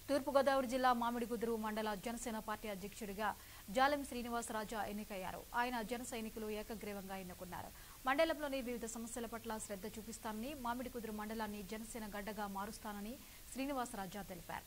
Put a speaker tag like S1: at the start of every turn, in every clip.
S1: తూర్పుగోదావరి జిల్లా మామిడికుదురు మండల జనసేన పార్టీ అధ్యక్షుడిగా జాలెం శ్రీనివాసరాజా ఎన్నికయ్యారు ఆయన జన సైనికులు ఏకగ్రీవంగా ఎన్నుకున్నారు మండలంలోని వివిధ సమస్యల పట్ల శ్రద్ధ చూపిస్తానని మామిడికుదురు మండలాన్ని జనసేన గడ్డగా మారుస్తానని శ్రీనివాసరాజా తెలిపారు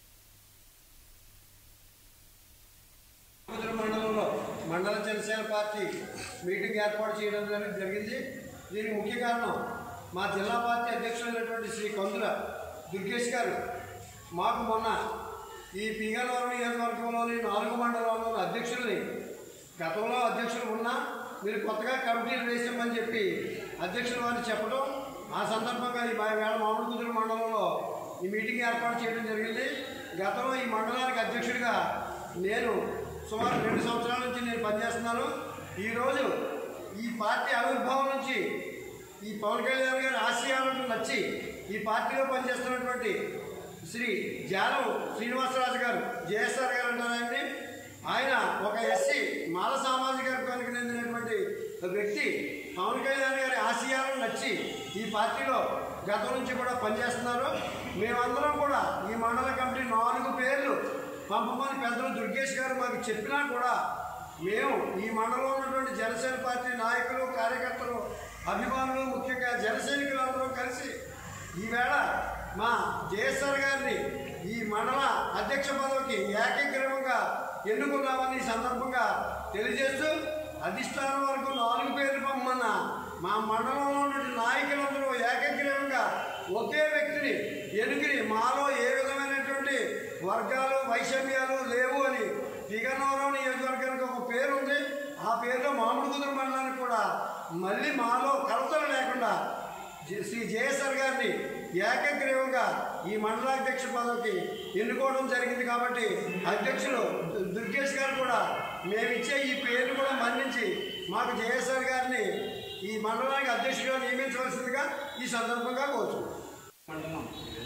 S2: కుదురు మండలంలో మండల జనసేన పార్టీ మీటింగ్ ఏర్పాటు చేయడం జరి- జరిగింది దీనికి ముఖ్య కారణం మా జిల్లా పార్టీ అధ్యక్షులైనటువంటి శ్రీ కందుల దుర్గేష్ గారు మాకు మొన్న ఈ పీగలవరం నియోజకవర్గంలోని నాలుగు మండలాల్లో అధ్యక్షుల్ని గతంలో అధ్యక్షులు ఉన్నా మీరు కొత్తగా కమిటీలు వేసామని చెప్పి అధ్యక్షుల వారు చెప్పడం ఆ సందర్భంగా ఈ మా- వేళ మామిడి కుదురు మండలంలో ఈ మీటింగ్ ఏర్పాటు చేయడం జరిగింది గతంలో ఈ మండలానికి అధ్యక్షుడిగా నేను సుమారు రెండు సంవత్సరాల నుంచి నేను పనిచేస్తున్నాను ఈరోజు ఈ పార్టీ ఆవిర్భావం నుంచి ఈ పవన్ కళ్యాణ్ గారి ఆశయాలకు నచ్చి ఈ పార్టీలో పనిచేస్తున్నటువంటి శ్రీ జానం శ్రీనివాసరాజు గారు జేఎస్ఆర్ గారు అంటారండి ఆయన ఒక ఎస్సీ మాల సామాజిక వర్గానికి చెందినటువంటి వ్యక్తి పవన్ కళ్యాణ్ గారి ఆశయాలను నచ్చి ఈ పార్టీలో గతం నుంచి కూడా పనిచేస్తున్నారు మేమందరం కూడా ఈ మండల కమిటీ నాలుగు పేర్లు పంపమని పెద్దలు దుర్గేష్ గారు మాకు చెప్పినా కూడా మేము ఈ మండలంలో ఉన్నటువంటి జనసేన పార్టీ నాయకులు కార్యకర్తలు అభిమానులు ముఖ్యంగా జనసైనికులు అందరూ కలిసి ఈవేళ మా జేఎస్ఆర్ గారిని ఈ మండల అధ్యక్ష పదవికి ఏకగ్రీవంగా ఎన్నుకున్నామని ఈ సందర్భంగా తెలియజేస్తూ అధిష్టానం వరకు నాలుగు పేర్లు పంపమన్న మా మండలంలో ఉన్నటువంటి నాయకులందరూ ఏకగ్రీవంగా ఒకే వ్యక్తిని ఎన్నుకుని మాలో ఏ విధమైనటువంటి వర్గాలు వైషమ్యాలు లేవు అని దిగనవరం నియోజకవర్గానికి ఒక పేరు ఉంది ఆ పేరులో మామిడి కుదురు మండలానికి కూడా మళ్ళీ మాలో కలతలు లేకుండా జె- శ్రీ జేఎస్ఆర్ గారిని ఏకగ్రీవంగా ఈ మండలాధ్యక్ష పదవికి ఎన్నుకోవడం జరిగింది కాబట్టి అధ్యక్షులు దు- దుర్గేష్ గారు కూడా మేమిచ్చే ఈ పేరును కూడా మన్నించి మాకు జేఎస్ఆర్ గారిని ఈ మండలానికి అధ్యక్షుడిగా నియమించవలసిందిగా ఈ సందర్భంగా కోరుతున్నాం
S3: మండలం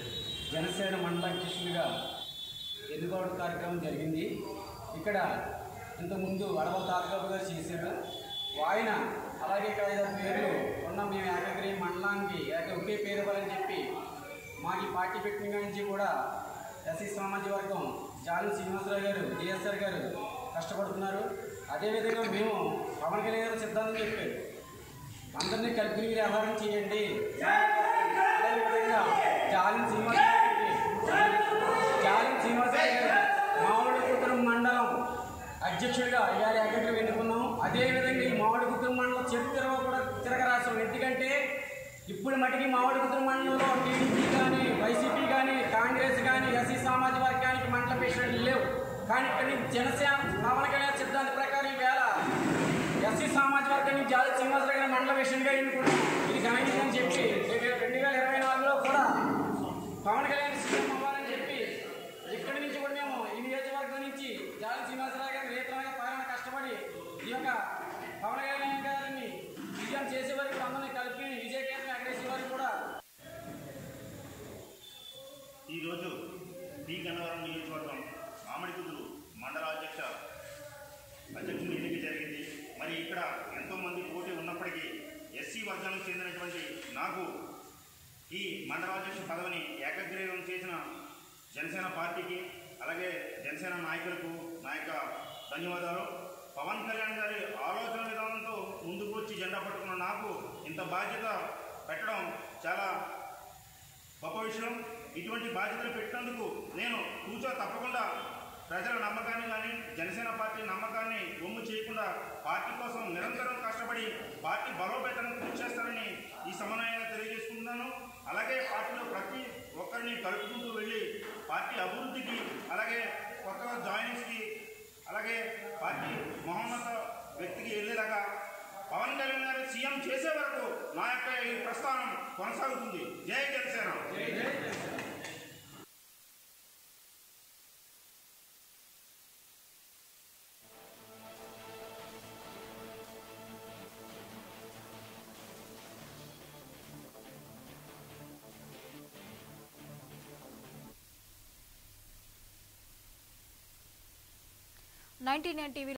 S3: జనసేన మండల అధ్యక్షుడిగా ఎన్నుకోవడం కార్యక్రమం జరిగింది ఇక్కడ ఇంతకుముందు అడవ తారకబాబు గారు చేశారు ఆయన అలాగే ఇక్కడ ఐదారు పేర్లు ఉన్న మేము ఏకగ్రీవ మండలానికి ఏక ఒకే పేరు ఇవ్వాలని చెప్పి మాకు ఈ పార్టీ పెట్టిన కాడి నుంచి కూడా ఎస్సీ సామాజిక వర్గం జాలి శ్రీనివాసరావు గారు డిఎస్ఆర్ గారు కష్టపడుతున్నారు అదేవిధంగా మేము పవన్ కళ్యాణ్ గారు సిద్ధాంతం చెప్పారు అందరినీ కలిపి మీరు వ్యవహారం చేయండి అదేవిధంగా జాలిన్ శ్రీనివాసరావు జాలిన్ శ్రీనివాసరావు గారు మామిడి కుటుంబ మండలం అధ్యక్షుడిగా ఇవాళ ఏకగ్రీవం ఎన్నుకున్నాం అదేవిధంగా ఈ మామిడి కుటుంబ మండలం చరిత్ర కూడా తిరగరాశాం ఎందుకంటే ఇప్పుడు మటుకి మామిడి కుటుంబ మండలంలో టీడీపీ కానీ వైసీపీ కానీ కాంగ్రెస్ కానీ ఎస్సీ సామాజిక వర్గానికి మండల పేషెంట్లు లేవు కానీ ఇక్కడ నుంచి జనసేన పవన్ కళ్యాణ్ సిద్ధాంత ప్రకారం ఈవేళ ఎస్సీ సామాజిక వర్గాన్ని జాతి శ్రీనివాసరావు గారి మండల విషయంగా ఎన్నుకున్నాం ఇది ఘనంగా అని చెప్పి రెండు వేల ఇరవై నాలుగులో కూడా పవన్ కళ్యాణ్ సీఎం అవ్వాలని చెప్పి ఇక్కడి నుంచి కూడా మేము ఈ నియోజకవర్గం నుంచి జాతి శ్రీనివాసరావు గారిని రేతనంగా పాలన కష్టపడి ఈ యొక్క పవన్ కళ్యాణ్ గారిని విజయం చేసే వరకు అందరినీ కలిపి విజయకేతనం ఎగరేసే వరకు కూడా
S4: ఈరోజు బి గన్నవరం నియోజకవర్గం మామిడికుదురు మండల అధ్యక్ష అధ్యక్షుడు ఎన్నిక జరిగింది మరి ఇక్కడ ఎంతోమంది పోటీ ఉన్నప్పటికీ ఎస్సీ వర్గానికి చెందినటువంటి నాకు ఈ మండలాధ్యక్ష పదవిని ఏకగ్రీవం చేసిన జనసేన పార్టీకి అలాగే జనసేన నాయకులకు నా యొక్క ధన్యవాదాలు పవన్ కళ్యాణ్ గారి ఆలోచన విధానంతో ముందుకు వచ్చి జెండా పట్టుకున్న నాకు ఇంత బాధ్యత పెట్టడం చాలా గొప్ప విషయం ఇటువంటి బాధ్యతలు పెట్టినందుకు నేను కూర్చో తప్పకుండా ప్రజల నమ్మకాన్ని కానీ జనసేన పార్టీ నమ్మకాన్ని ఒమ్ము చేయకుండా పార్టీ కోసం నిరంతరం కష్టపడి పార్టీ బలోపేతానికి కృషి చేస్తానని ఈ సమన్వయంగా తెలియజేసుకుంటున్నాను అలాగే పార్టీలో ప్రతి ఒక్కరిని కలుపుకుంటూ వెళ్ళి పార్టీ అభివృద్ధికి అలాగే కొత్తగా జాయినింగ్స్కి అలాగే పార్టీ మహోన్నత వ్యక్తికి వెళ్ళేలాగా పవన్ కళ్యాణ్ గారు సీఎం చేసే వరకు నా యొక్క ఈ ప్రస్థానం కొనసాగుతుంది జై జనసేన
S1: నైన్టీ నైన్ టీవీ